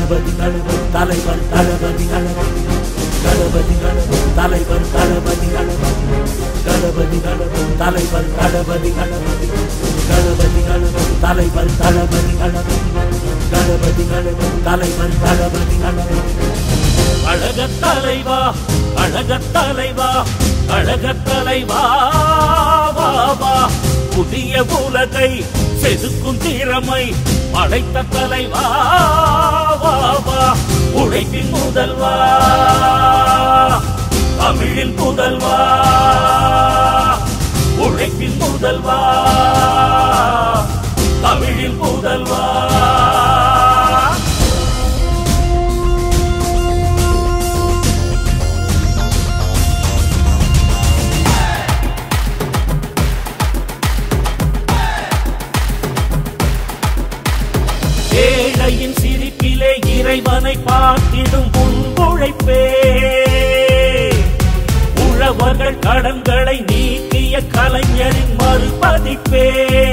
தளபதி தளபதி தலைவர் தளபதி தளபதி தளபதி தளபதி தலைவர் தளபதி தளபதி தளபதி தளபதி தலைவர் தளபதி தளபதி தளபதி தளபதி தலைவர் தளபதி தளபதி தளபதி தளபதி தலைவர் தளபதி தளபதி அழக தலைவா அழக தலைவா அழக தலைவா வா, வா. புதிய உலகை செதுக்கும் திறமை படைத்த தலைவா வா, வா. உழைப்பின் முதல்வா தமிழின் முதல்வா உழைப்பின் முதல்வா தமிழின் முதல்வா ஏழையின் சிரிப்பிலே இறைவனை பார்த்திடும் உழைப்பே உழவர்கள் கடன்களை நீக்கிய கலைஞரின் மறுபதிப்பே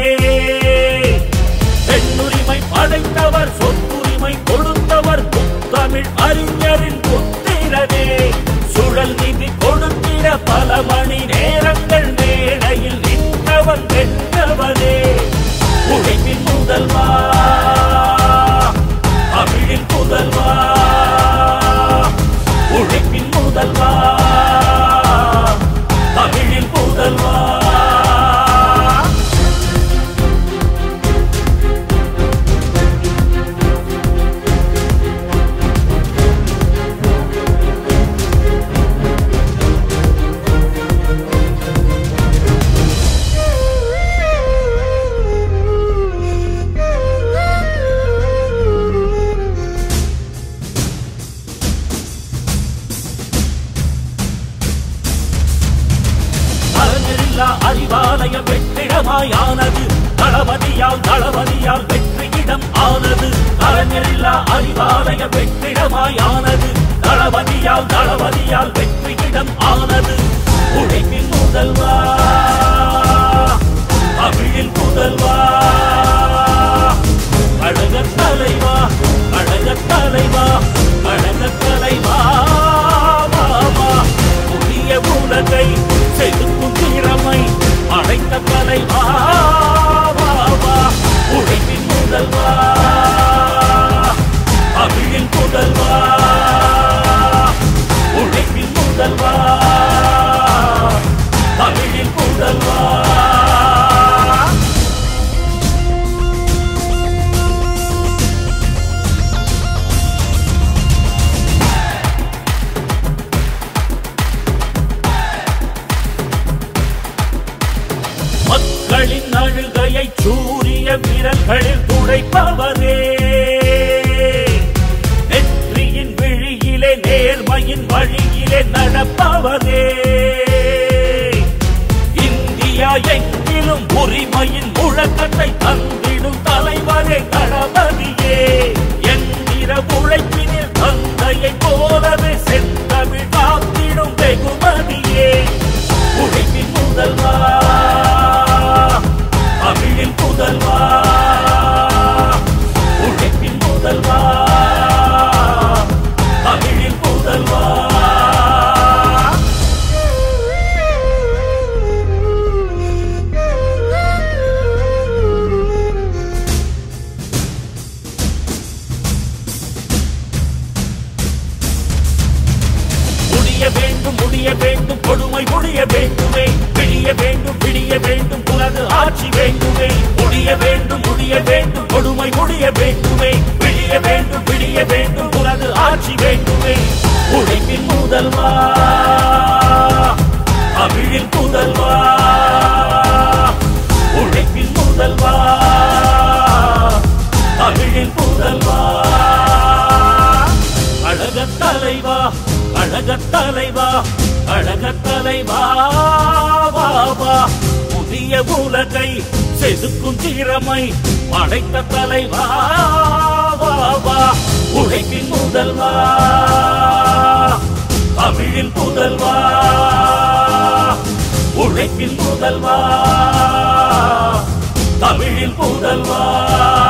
பெண்ணுரிமை படைத்தவர் சொத்துரிமை கொடுத்தவர் புத்தமிழ் அறிஞரின் புத்திரனே சுழல் நிதி கொடுத்திட பல மணி நேரங்கள் மேடையில் நின்றவன் வென்றவனே உழைப்பின் முதல்வா தமிழின் முதல்வா உழைப்பின் முதல்வா தமிழின் முதல்வா அறிஞரில்லா அறிவாலயம் வெற்றிடமாயானது தளபதியால் தளபதியால் வெற்றியிடம் ஆனது அறிஞரில்லா அறிவாலயம் வெற்றிடமாயானது தளபதியால் தளபதியால் வெற்றியிடம் ஆனது உழைப்பின் முதல்வா தமிழின் முதல்வா அழக தலைவா அழக தலைவா அழக தலைவா வா, வா. புதிய உலகை செதுக்கும் திறமை அழைத்த தலைவா வா, வா. உழைப்பின் முதல்வா தமிழின் முதல்வா உழைப்பின் முதல்வா தமிழின் முதல்வா மக்களின் அழுகையை சூரிய விரல்களில் துடைப்பவரே நெற்றியின் விழியிலே நேர்மையின் வழியிலே நடப்பவரே இந்தியா எங்கிலும் உரிமையின் முழக்கத்தை தந்திடும் தலைவரே தளபதியே எந்திர உழைப்பினில் தந்தையை போலவே செந்தமிழ் காத்திடும் வெகுமதியே உழைப்பின் முதல்வா தமிழின் முதல்வா உழைப்பின் முதல்வா தமிழின் முதல்வா முடிய வேண்டும் முடிய வேண்டும் கொடுமை முடிய வேண்டுமே விடிய வேண்டும் விடிய வேண்டும் உனது ஆட்சி வேண்டுமே முடிய வேண்டும் முடிய வேண்டும் கொடுமை முடிய வேண்டுமே விடிய வேண்டும் விடிய வேண்டும் உனது ஆட்சி வேண்டுமே உழைப்பின் முதல்வா தமிழின் முதல்வா உழைப்பின் முதல்வா தமிழின் முதல்வா அழக தலைவா அழக தலைவா அழக தலைவா வா, வா. புதிய உலகை செதுக்கும் திறமை படைத்த தலைவா வா, வா. உழைப்பின் முதல்வா தமிழின் முதல்வா உழைப்பின் முதல்வா தமிழின் முதல்வா